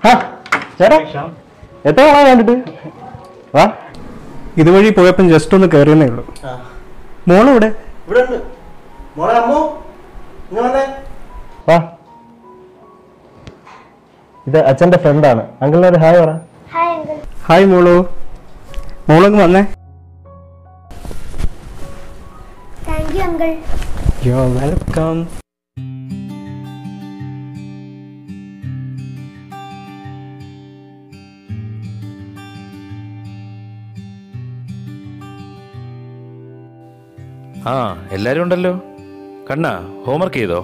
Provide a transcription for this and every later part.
ആ, ചേട്ടാ എത്ര നാളായി കണ്ടിട്ട് വാ ഇതുവഴി പോയപ്പം ജസ്റ്റ് ഒന്ന് കയറിയെന്നേ ഉള്ളൂ മോളിവിടെ ഇവിടെ ഉണ്ട് മോളെ അമ്മു ഇങ്ങ് വന്നേ വാ ഇത് അച്ഛന്റെ ഫ്രണ്ടാണ് അങ്കിളിനൊരു ഹായ് പറ ഹായ് അങ്കിൾ ഹായ് മോളു മോളങ്ങ് വന്നേ thank you uncle you are welcome ആ എല്ലാരും ഉണ്ടല്ലോ കണ്ണ ഹോംവർക്ക് ചെയ്തോ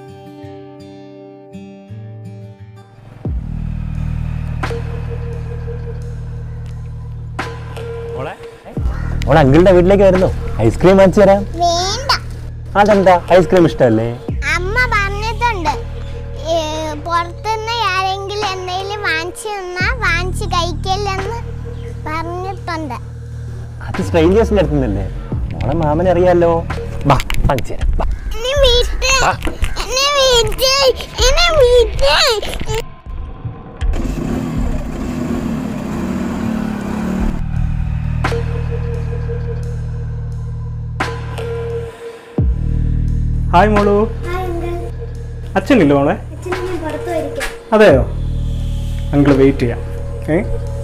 മോളെ മോളെ അങ്കിളിന്റെ വീട്ടിലേക്ക് വരുന്നു ഐസ്ക്രീം വാങ്ങിച്ചു തരാം വേണ്ട അതെന്താ ഐസ്ക്രീം ഇഷ്ടമല്ലേ അമ്മ പറഞ്ഞിട്ടുണ്ട് ഏ, പുറത്തുനിന്ന് ആരെങ്കിലും എന്തെങ്കിലും വാങ്ങിച്ചു തന്നാ വാങ്ങിച്ച് കഴിക്കില്ലെന്ന് പറഞ്ഞിട്ടുണ്ട് അത് സ്ട്രേഞ്ചേഴ്സിന്റെ അടുത്തുനിന്നല്ലേ മോളെ മാമനെ അറിയാലോ വാ വാങ്ങിച്ചു തരാം വാ. എന്നെ വീട്ട് എന്നെ വീട്ട് എന്നെ വീട്ട് ഹായ് മോളു അച്ഛനില്ല മോളെ പുറത്തു വരിക്കാം അതെയോ അങ്കിൾ വെയിറ്റ് ചെയ്യാം ഏ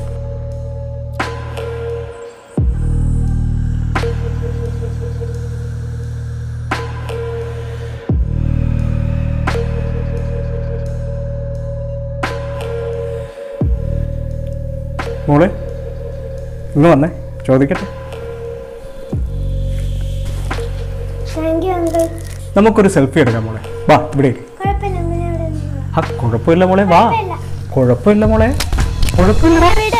മോളെ ഇങ്ങ് വന്നേ ചോദിക്കട്ടെ താങ്ക് യു അങ്കിൾ നമുക്കൊരു സെൽഫി എടുക്കാം മോളെ വാ ഇവിടെ ഇരി. കുഴപ്പമില്ല അങ്ങനെ അവിടെ നിന്നോളാം. ആ കുഴപ്പമില്ല മോളെ വാ കുഴപ്പമില്ല. കുഴപ്പമില്ല മോളെ കുഴപ്പമില്ല വിട്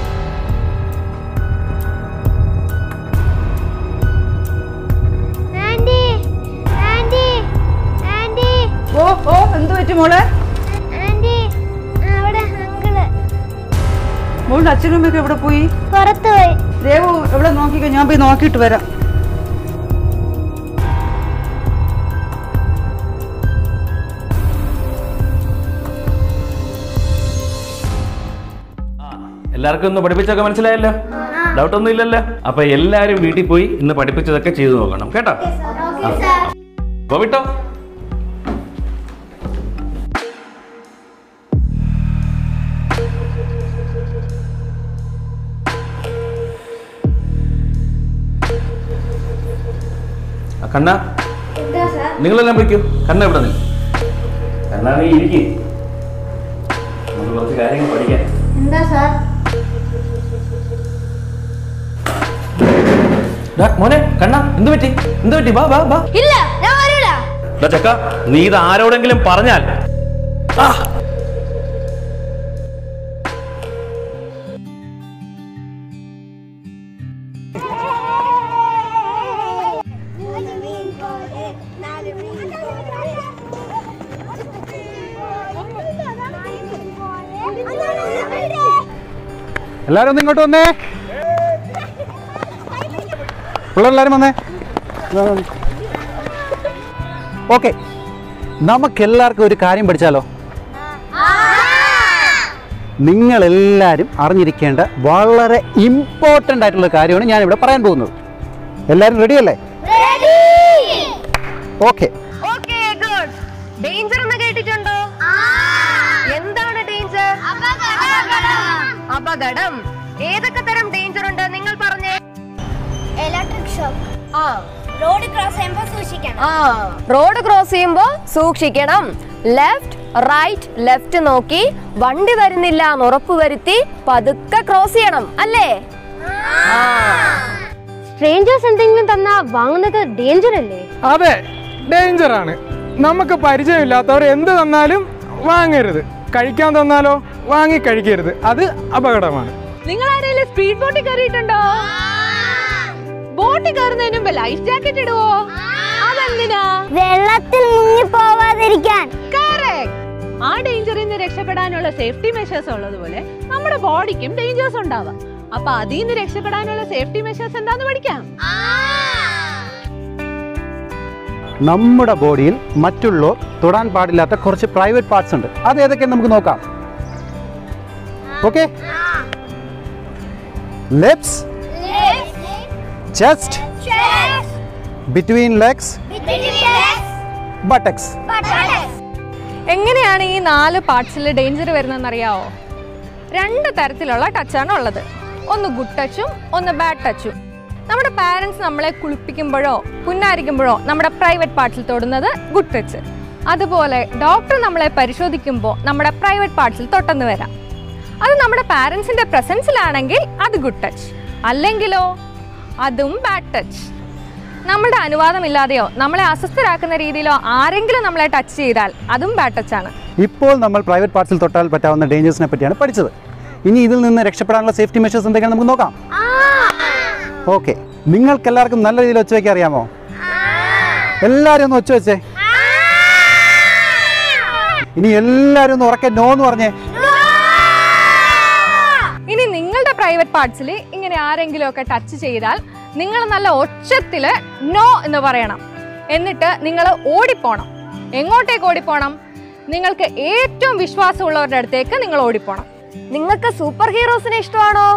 ആന്റി ആന്റി ആന്റി ഓ ഓ എന്ത് പറ്റി മോളെ ആന്റി അവിടെ അങ്കിള് മോളുടെ അച്ഛനും അമ്മയൊക്കെ എവിടെ പോയി പുറത്തു പോയി ദേവു എവിടെ നോക്കിക്കോ ഞാൻ പോയി നോക്കിയിട്ട് വരാം എല്ലാവർക്കും ഒന്ന് പഠിപ്പിച്ചൊക്കെ മനസ്സിലായല്ലോ ഡൗട്ട് ഒന്നും ഇല്ലല്ലോ അപ്പൊ എല്ലാരും വീട്ടിൽ പോയി ഇന്ന് പഠിപ്പിച്ചതൊക്കെ ചെയ്തു നോക്കണം കേട്ടോ അപ്പൊ വിട്ടോ ആ, കണ്ണ നിങ്ങളെല്ലാം വിളിക്കൂ കണ്ണ ഇവിടെ നിന്ന് കണ്ണ നീ ഇരിക്കും നമുക്ക് കുറച്ച് കാര്യങ്ങൾ പഠിക്കാം എന്താ സാർ ഡാ, മോനെ കണ്ണ എന്ത് പറ്റി എന്ത് പറ്റി വാ വാ വാ ഇല്ല ഞാൻ വരൂല ഡാ ചക്ക നീ ഇത് ആരോടെങ്കിലും പറഞ്ഞാൽ ആ എല്ലാവരും ഒന്ന് ഇങ്ങോട്ട് വന്നേ പിള്ളേരെല്ലാരും വന്നേ ഓക്കെ നമുക്കെല്ലാവർക്കും ഒരു കാര്യം പഠിച്ചാലോ നിങ്ങളെല്ലാവരും അറിഞ്ഞിരിക്കേണ്ട വളരെ ഇമ്പോർട്ടൻ്റ് ആയിട്ടുള്ള കാര്യമാണ് ഞാനിവിടെ പറയാൻ പോകുന്നത് എല്ലാവരും റെഡിയല്ലേ ഓക്കെ ഓക്കേ ഗുഡ് ഡേഞ്ചർ എന്ന് കേട്ടിട്ടുണ്ടോ എന്താണ് ഡേഞ്ചർ അപകടം ഏതൊക്കെ തരം ഡേഞ്ചർ ഉണ്ട് നിങ്ങൾ പറഞ്ഞേ ഇലക്ട്രിക് ഷോക്ക് ആ റോഡ് ക്രോസ് ചെയ്യുമ്പോൾ സൂക്ഷിക്കണം ആ റോഡ് ക്രോസ് ചെയ്യുമ്പോ സൂക്ഷിക്കണം ലെഫ്റ്റ് റൈറ്റ് ലെഫ്റ്റ് നോക്കി വണ്ടി വരുന്നില്ല എന്ന് ഉറപ്പ് വരുത്തി പതുക്കെ ക്രോസ് ചെയ്യണം അല്ലേ സ്ട്രേഞ്ചേഴ്സ് എന്തെങ്കിലും തന്നാ വാങ്ങുന്നത് ഡേഞ്ചർ അല്ലേ അതെ ഡേഞ്ചർ ആണ് നമുക്ക് പരിചയമില്ലാത്തവർ എന്ത് തന്നാലും വാങ്ങരുത് കഴിക്കാൻ തന്നാലോ വാങ്ങി കഴിക്കരുത് അത് അപകടമാണ് നിങ്ങൾ ആരെങ്കിലും സ്പീഡ് ബോട്ടിൽ കയറിയിട്ടുണ്ടോ ബോട്ടിൽ കയറുന്നതിന് മുമ്പ് ലൈഫ് ജാക്കറ്റ് ഇടുവോ അതെന്തിനാ വെള്ളത്തിൽ മുങ്ങി പോവാതിരിക്കാൻ Correct. ആ ഡേഞ്ചറിൽ നിന്ന് രക്ഷപ്പെടാനുള്ള സേഫ്റ്റി മെഷേഴ്സ് ഉള്ളതുപോലെ നമ്മുടെ ബോഡിക്കും ഡേഞ്ചേഴ്സ് ഉണ്ടാവാം അപ്പൊ അതിൽ നിന്ന് രക്ഷപ്പെടാനുള്ള സേഫ്റ്റി മെഷേഴ്സ് എന്താന്ന് പഠിക്കാം നമ്മുടെ ബോഡിയിൽ മറ്റുള്ളവർ തൊടാൻ പാടില്ലാത്ത കുറച്ച് പ്രൈവറ്റ് പാർട്സ് ഉണ്ട് അത് ഏതൊക്കെ നമുക്ക് നോക്കാം okay lips chest between legs buttocks എങ്ങനെയാണ് ഈ നാല് പാർട്സിൽ ഡേഞ്ചർ വരുന്നതെന്ന് അറിയാവോ രണ്ട് തരത്തിലുള്ള ടച്ചാണ് ഉള്ളത് ഒന്ന് ഗുഡ് ടച്ചും ഒന്ന് ബാഡ് ടച്ചും നമ്മുടെ പാരൻസ് നമ്മളെ കുളിപ്പിക്കുമ്പോഴോ പുന്നാരിക്കുമ്പോഴോ നമ്മുടെ പ്രൈവറ്റ് പാർട്സിൽ തൊടുന്നത് ഗുഡ് ടച്ച് അതുപോലെ ഡോക്ടർ നമ്മളെ പരിശോധിക്കുമ്പോൾ നമ്മുടെ പ്രൈവറ്റ് പാർട്സിൽ തൊട്ടെന്ന് വരാം അത് നമ്മുടെ പാരൻസിന്റെ പ്രസൻസിലാണെങ്കിൽ അത് ഗുഡ് ടച്ച് അല്ലെങ്കിലോ അതും ബാഡ് ടച്ച് നമ്മുടെ അനുവാദമില്ലാതെയോ നമ്മളെ അസ്വസ്ഥരാക്കുന്ന രീതിയിലോ ആരെങ്കിലും നമ്മളെ ടച്ച് ചെയ്താൽ അതും ബാഡ് ടച്ചാണ് ഇപ്പോൾ നമ്മൾ പ്രൈവറ്റ് പാർട്സിൽ തൊട്ടാൽ പറ്റാവുന്ന ഡേഞ്ചേഴ്സിനെ പറ്റിയാണ് പഠിച്ചത് ഇനി ഇതിൽ നിന്ന് രക്ഷപ്പെടാനുള്ള സേഫ്റ്റി മെഷേഴ്സ് എന്തൊക്കെയാണ് നമുക്ക് നോക്കാം ഓക്കെ നിങ്ങൾക്ക് എല്ലാവർക്കും നല്ല രീതിയിൽ ഒച്ച വയ്ക്കാൻ അറിയാമോ എല്ലാവരും ഒന്ന് ഒച്ച വെച്ചേ ഇനി എല്ലാവരും ഒന്ന് ഉറക്കെ നോ എന്ന് പറഞ്ഞേ ഇനി നിങ്ങളുടെ പ്രൈവറ്റ് പാർട്സിൽ ഇങ്ങനെ ആരെങ്കിലും ഒക്കെ ടച്ച് ചെയ്താൽ നിങ്ങൾ നല്ല ഒച്ചത്തില് നോ എന്ന് പറയണം എന്നിട്ട് നിങ്ങൾ ഓടിപ്പോണം എങ്ങോട്ടേക്ക് ഓടിപ്പോണം നിങ്ങൾക്ക് ഏറ്റവും വിശ്വാസമുള്ളവരുടെ അടുത്തേക്ക് നിങ്ങൾ ഓടിപ്പോണം നിങ്ങൾക്ക് സൂപ്പർ ഹീറോസിനെ ഇഷ്ടമാണോ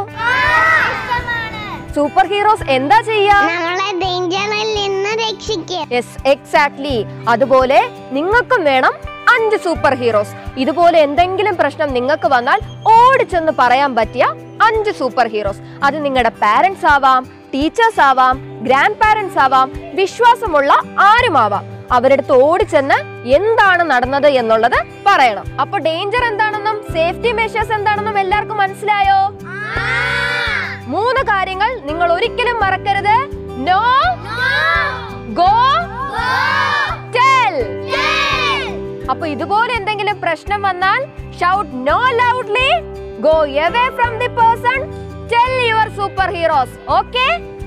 സൂപ്പർ ഹീറോസ് എന്താ ചെയ്യാ നമ്മളെ ഡേഞ്ചറിൽ നിന്ന് രക്ഷിക്കുക യെസ് എക്സാക്ട്ലി അതുപോലെ നിങ്ങൾക്കും വേണം അഞ്ച് സൂപ്പർ ഹീറോസ് ഇതുപോലെ എന്തെങ്കിലും പ്രശ്നം നിങ്ങൾക്ക് വന്നാൽ ഓടിച്ചെന്ന് പറയാൻ പറ്റിയ അഞ്ച് സൂപ്പർ ഹീറോസ് അത് നിങ്ങളുടെ പാരന്റ്സ് ആവാം ടീച്ചേഴ്സ് ആവാം ഗ്രാൻഡ് പാരന്റ്സ് ആവാം വിശ്വാസമുള്ള ആരുമാവാം അവരുടെ അടുത്ത് ഓടിച്ചെന്ന് എന്താണ് നടന്നത് എന്നുള്ളത് പറയണം അപ്പൊ ഡേഞ്ചർ എന്താണെന്നും സേഫ്റ്റി മെഷേഴ്സ് എന്താണെന്നും എല്ലാവർക്കും മനസ്സിലായോ മൂന്ന് കാര്യങ്ങൾ നിങ്ങൾ ഒരിക്കലും മറക്കരുത് നോ ഗോ ടെൽ അപ്പൊ ഇതുപോലെ എന്തെങ്കിലും പ്രശ്നം വന്നാൽ shout no loudly go away from the person tell your super heroes okay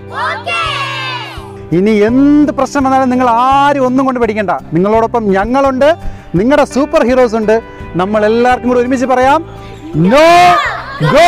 ഇനി എന്ത് പ്രശ്നം വന്നാലും നിങ്ങൾ ആരും ഒന്നും കൊണ്ട് പഠിക്കണ്ട നിങ്ങളോടൊപ്പം ഞങ്ങളുണ്ട് നിങ്ങളുടെ സൂപ്പർ ഹീറോസ് ഉണ്ട് നമ്മൾ എല്ലാവർക്കും കൂടി ഒരുമിച്ച് പറയാം നോ ഗോ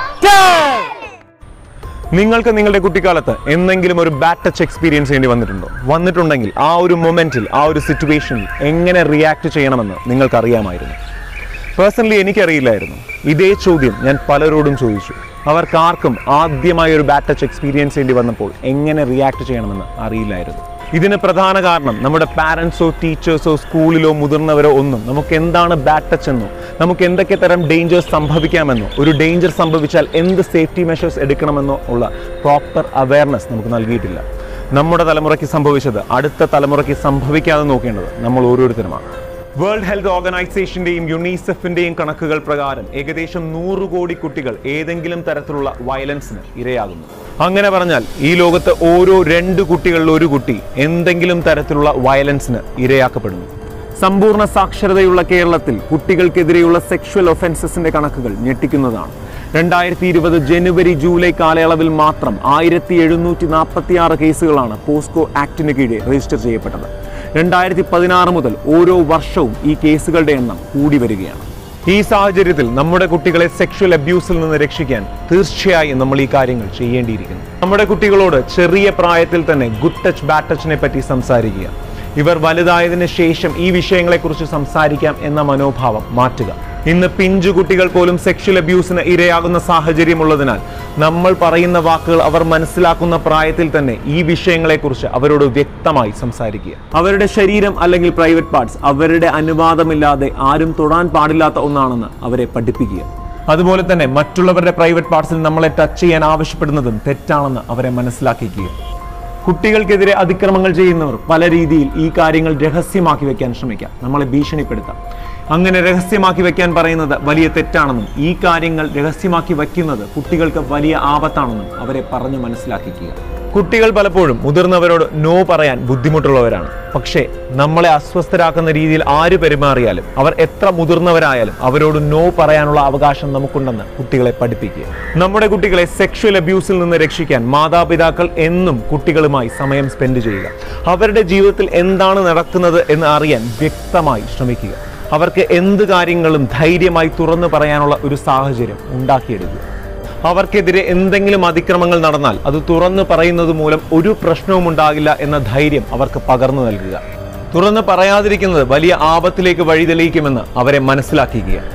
നിങ്ങൾക്ക് നിങ്ങളുടെ കുട്ടിക്കാലത്ത് എന്തെങ്കിലും ഒരു ബാഡ് ടച്ച് എക്സ്പീരിയൻസ് ചെയ്യേണ്ടി വന്നിട്ടുണ്ടോ വന്നിട്ടുണ്ടെങ്കിൽ ആ ഒരു മൊമെന്റിൽ ആ ഒരു സിറ്റുവേഷനിൽ എങ്ങനെ റിയാക്ട് ചെയ്യണമെന്ന് നിങ്ങൾക്ക് അറിയാമായിരുന്നു പേഴ്സണലി എനിക്കറിയില്ലായിരുന്നു ഇതേ ചോദ്യം ഞാൻ പലരോടും ചോദിച്ചു അവർക്കാർക്കും ആദ്യമായി ഒരു ബാഡ് ടച്ച് എക്സ്പീരിയൻസ് ചെയ്യേണ്ടി വന്നപ്പോൾ എങ്ങനെ റിയാക്ട് ചെയ്യണമെന്ന് അറിയില്ലായിരുന്നു ഇതിന് പ്രധാന കാരണം നമ്മുടെ പാരൻസോ ടീച്ചേഴ്സോ സ്കൂളിലോ മുതിർന്നവരോ ഒന്നും നമുക്ക് എന്താണ് ബാഡ് ടച്ച് എന്നോ നമുക്ക് എന്തൊക്കെ തരം ഡേഞ്ചേഴ്സ് സംഭവിക്കാമെന്നോ ഒരു ഡേഞ്ചർ സംഭവിച്ചാൽ എന്ത് സേഫ്റ്റി മെഷേഴ്സ് എടുക്കണമെന്നോ ഉള്ള പ്രോപ്പർ അവയർനെസ് നമുക്ക് നൽകിയിട്ടില്ല നമ്മുടെ തലമുറയ്ക്ക് സംഭവിച്ചത് അടുത്ത തലമുറയ്ക്ക് സംഭവിക്കാതെ നോക്കേണ്ടത് നമ്മൾ ഓരോരുത്തരുമാണ് വേൾഡ് ഹെൽത്ത് ഓർഗനൈസേഷന്റെയും യുണിസെഫിന്റെയും കണക്കുകൾ പ്രകാരം ഏകദേശം നൂറ് കോടി കുട്ടികൾ ഏതെങ്കിലും തരത്തിലുള്ള വയലൻസിന് ഇരയാകുന്നു അങ്ങനെ പറഞ്ഞാൽ ഈ ലോകത്ത് ഓരോ രണ്ട് കുട്ടികളിൽ ഒരു കുട്ടി എന്തെങ്കിലും തരത്തിലുള്ള വയലൻസിന് ഇരയാക്കപ്പെടുന്നു സമ്പൂർണ്ണ സാക്ഷരതയുള്ള കേരളത്തിൽ കുട്ടികൾക്കെതിരെയുള്ള സെക്ഷൽ ഒഫൻസസിന്റെ കണക്കുകൾ ഞെട്ടിക്കുന്നതാണ് രണ്ടായിരത്തി ഇരുപത് ജനുവരി ജൂലൈ കാലയളവിൽ മാത്രം ആയിരത്തി എഴുന്നൂറ്റി നാൽപ്പത്തി ആറ് കേസുകളാണ് പോസ്കോ ആക്ടിന് കീഴെ രജിസ്റ്റർ ചെയ്യപ്പെട്ടത് രണ്ടായിരത്തി പതിനാറ് മുതൽ ഓരോ വർഷവും ഈ കേസുകളുടെ എണ്ണം കൂടി വരികയാണ് ഈ സാഹചര്യത്തിൽ നമ്മുടെ കുട്ടികളെ സെക്ഷൽ അബ്യൂസിൽ നിന്ന് രക്ഷിക്കാൻ തീർച്ചയായും നമ്മൾ ഈ കാര്യങ്ങൾ ചെയ്യേണ്ടിയിരിക്കുന്നു നമ്മുടെ കുട്ടികളോട് ചെറിയ പ്രായത്തിൽ തന്നെ ഗുഡ് ടച്ച് ബാഡ് ടച്ചിനെ പറ്റി സംസാരിക്കുക ഇവർ വലുതായതിനു ശേഷം ഈ വിഷയങ്ങളെക്കുറിച്ച് സംസാരിക്കാം എന്ന മനോഭാവം മാറ്റുക ഇന്ന് പിഞ്ചു കുട്ടികൾ പോലും സെക്ഷൽ അബ്യൂസിന് ഇരയാകുന്ന സാഹചര്യമുള്ളതിനാൽ നമ്മൾ പറയുന്ന വാക്കുകൾ അവർ മനസ്സിലാക്കുന്ന പ്രായത്തിൽ തന്നെ ഈ വിഷയങ്ങളെക്കുറിച്ച് അവരോട് വ്യക്തമായി സംസാരിക്കുക അവരുടെ ശരീരം അല്ലെങ്കിൽ പ്രൈവറ്റ് പാർട്സ് അവരുടെ അനുവാദമില്ലാതെ ആരും തൊടാൻ പാടില്ലാത്ത ഒന്നാണെന്ന് അവരെ പഠിപ്പിക്കുക അതുപോലെ തന്നെ മറ്റുള്ളവരുടെ പ്രൈവറ്റ് പാർട്സിൽ നമ്മളെ ടച്ച് ചെയ്യാൻ ആവശ്യപ്പെടുന്നതും തെറ്റാണെന്ന് അവരെ മനസ്സിലാക്കിക്കുക കുട്ടികൾക്കെതിരെ അതിക്രമങ്ങൾ ചെയ്യുന്നവർ പല രീതിയിൽ ഈ കാര്യങ്ങൾ രഹസ്യമാക്കി വെക്കാൻ ശ്രമിക്കാം നമ്മളെ ഭീഷണിപ്പെടുത്താം അങ്ങനെ രഹസ്യമാക്കി വെക്കാൻ പറയുന്നത് വലിയ തെറ്റാണെന്നും ഈ കാര്യങ്ങൾ രഹസ്യമാക്കി വയ്ക്കുന്നത് കുട്ടികൾക്ക് വലിയ ആപത്താണെന്നും അവരെ പറഞ്ഞു മനസ്സിലാക്കിക്കുക കുട്ടികൾ പലപ്പോഴും മുതിർന്നവരോട് നോ പറയാൻ ബുദ്ധിമുട്ടുള്ളവരാണ് പക്ഷേ നമ്മളെ അസ്വസ്ഥരാക്കുന്ന രീതിയിൽ ആര് പെരുമാറിയാലും അവർ എത്ര മുതിർന്നവരായാലും അവരോട് നോ പറയാനുള്ള അവകാശം നമുക്കുണ്ടെന്ന് കുട്ടികളെ പഠിപ്പിക്കുക നമ്മുടെ കുട്ടികളെ സെക്ഷൽ അബ്യൂസിൽ നിന്ന് രക്ഷിക്കാൻ മാതാപിതാക്കൾ എന്നും കുട്ടികളുമായി സമയം സ്പെൻഡ് ചെയ്യുക അവരുടെ ജീവിതത്തിൽ എന്താണ് നടക്കുന്നത് എന്ന് അറിയാൻ വ്യക്തമായി ശ്രമിക്കുക അവർക്ക് എന്ത് കാര്യങ്ങളും ധൈര്യമായി തുറന്നു പറയാനുള്ള ഒരു സാഹചര്യം ഉണ്ടാക്കിയെടുക്കുക അവർക്കെതിരെ എന്തെങ്കിലും അതിക്രമങ്ങൾ നടന്നാൽ അത് തുറന്നു പറയുന്നത് മൂലം ഒരു പ്രശ്നവും ഉണ്ടാകില്ല എന്ന ധൈര്യം അവർക്ക് പകർന്നു നൽകുക തുറന്ന് പറയാതിരിക്കുന്നത് വലിയ ആപത്തിലേക്ക് വഴിതെളിയിക്കുമെന്ന് അവരെ മനസ്സിലാക്കിക്കുക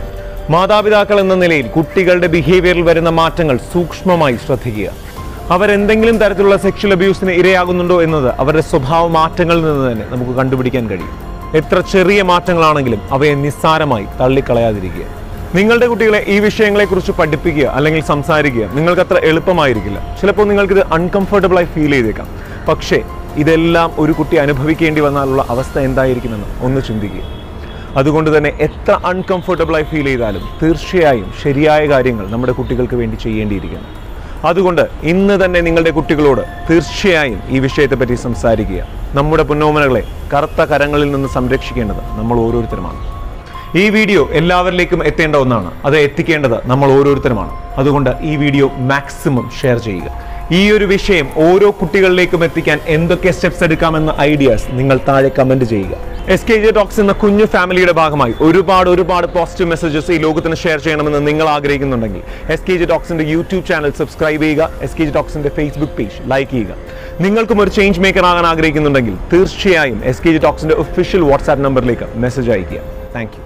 മാതാപിതാക്കൾ എന്ന നിലയിൽ കുട്ടികളുടെ ബിഹേവിയറിൽ വരുന്ന മാറ്റങ്ങൾ സൂക്ഷ്മമായി ശ്രദ്ധിക്കുക അവരെന്തെങ്കിലും തരത്തിലുള്ള സെക്ഷൽ അബ്യൂസിന് ഇരയാകുന്നുണ്ടോ എന്നത് അവരുടെ സ്വഭാവ മാറ്റങ്ങളിൽ നിന്ന് തന്നെ നമുക്ക് കണ്ടുപിടിക്കാൻ കഴിയും എത്ര ചെറിയ മാറ്റങ്ങളാണെങ്കിലും അവയെ നിസ്സാരമായി തള്ളിക്കളയാതിരിക്കുക നിങ്ങളുടെ കുട്ടികളെ ഈ വിഷയങ്ങളെക്കുറിച്ച് പഠിപ്പിക്കുക അല്ലെങ്കിൽ സംസാരിക്കുക നിങ്ങൾക്ക് അത്ര എളുപ്പമായിരിക്കില്ല ചിലപ്പോൾ നിങ്ങൾക്കിത് അൺകംഫർട്ടബിൾ ആയി ഫീൽ ചെയ്തേക്കാം പക്ഷേ ഇതെല്ലാം ഒരു കുട്ടി അനുഭവിക്കേണ്ടി വന്നാലുള്ള അവസ്ഥ എന്തായിരിക്കുമെന്ന് ഒന്ന് ചിന്തിക്കുക അതുകൊണ്ട് തന്നെ എത്ര അൺകംഫർട്ടബിൾ ആയി ഫീൽ ചെയ്താലും തീർച്ചയായും ശരിയായ കാര്യങ്ങൾ നമ്മുടെ കുട്ടികൾക്ക് വേണ്ടി ചെയ്യേണ്ടിയിരിക്കുന്നു അതുകൊണ്ട് ഇന്ന് തന്നെ നിങ്ങളുടെ കുട്ടികളോട് തീർച്ചയായും ഈ വിഷയത്തെപ്പറ്റി സംസാരിക്കുക നമ്മുടെ പുന്നോമനകളെ കറുത്ത കരങ്ങളിൽ നിന്ന് സംരക്ഷിക്കേണ്ടത് നമ്മൾ ഓരോരുത്തരുമാണ് ഈ വീഡിയോ എല്ലാവരിലേക്കും എത്തേണ്ട ഒന്നാണ് അത് എത്തിക്കേണ്ടത് നമ്മൾ ഓരോരുത്തരുമാണ് അതുകൊണ്ട് ഈ വീഡിയോ മാക്സിമം ഷെയർ ചെയ്യുക ഈ ഒരു വിഷയം ഓരോ കുട്ടികളിലേക്കും എത്തിക്കാൻ എന്തൊക്കെ സ്റ്റെപ്സ് എടുക്കാമെന്ന ഐഡിയാസ് നിങ്ങൾ താഴെ കമന്റ് ചെയ്യുക എസ് കെ ജെ ടോക്സ് എന്ന കുഞ്ഞു ഫാമിലിയുടെ ഭാഗമായി ഒരുപാട് ഒരുപാട് പോസിറ്റീവ് മെസ്സേജസ് ഈ ലോകത്തിന് ഷെയർ ചെയ്യണമെന്ന് നിങ്ങൾ ആഗ്രഹിക്കുന്നുണ്ടെങ്കിൽ എസ് കെ ജെ ടോക്സിന്റെ യൂട്യൂബ് ചാനൽ സബ്സ്ക്രൈബ് ചെയ്യുക എസ് കെ ജെ ടോക്സിന്റെ ഫേസ്ബുക്ക് പേജ് ലൈക്ക് ചെയ്യുക നിങ്ങൾക്കും ഒരു ചേഞ്ച് മേക്കർ ആകാൻ ആഗ്രഹിക്കുന്നുണ്ടെങ്കിൽ തീർച്ചയായും എസ് കെ ജെ ടോക്സിന്റെ ഒഫീഷ്യൽ വാട്സ്ആപ്പ് നമ്പറിലേക്ക് മെസ്സേജ് അയയ്ക്കുക താങ്ക് യു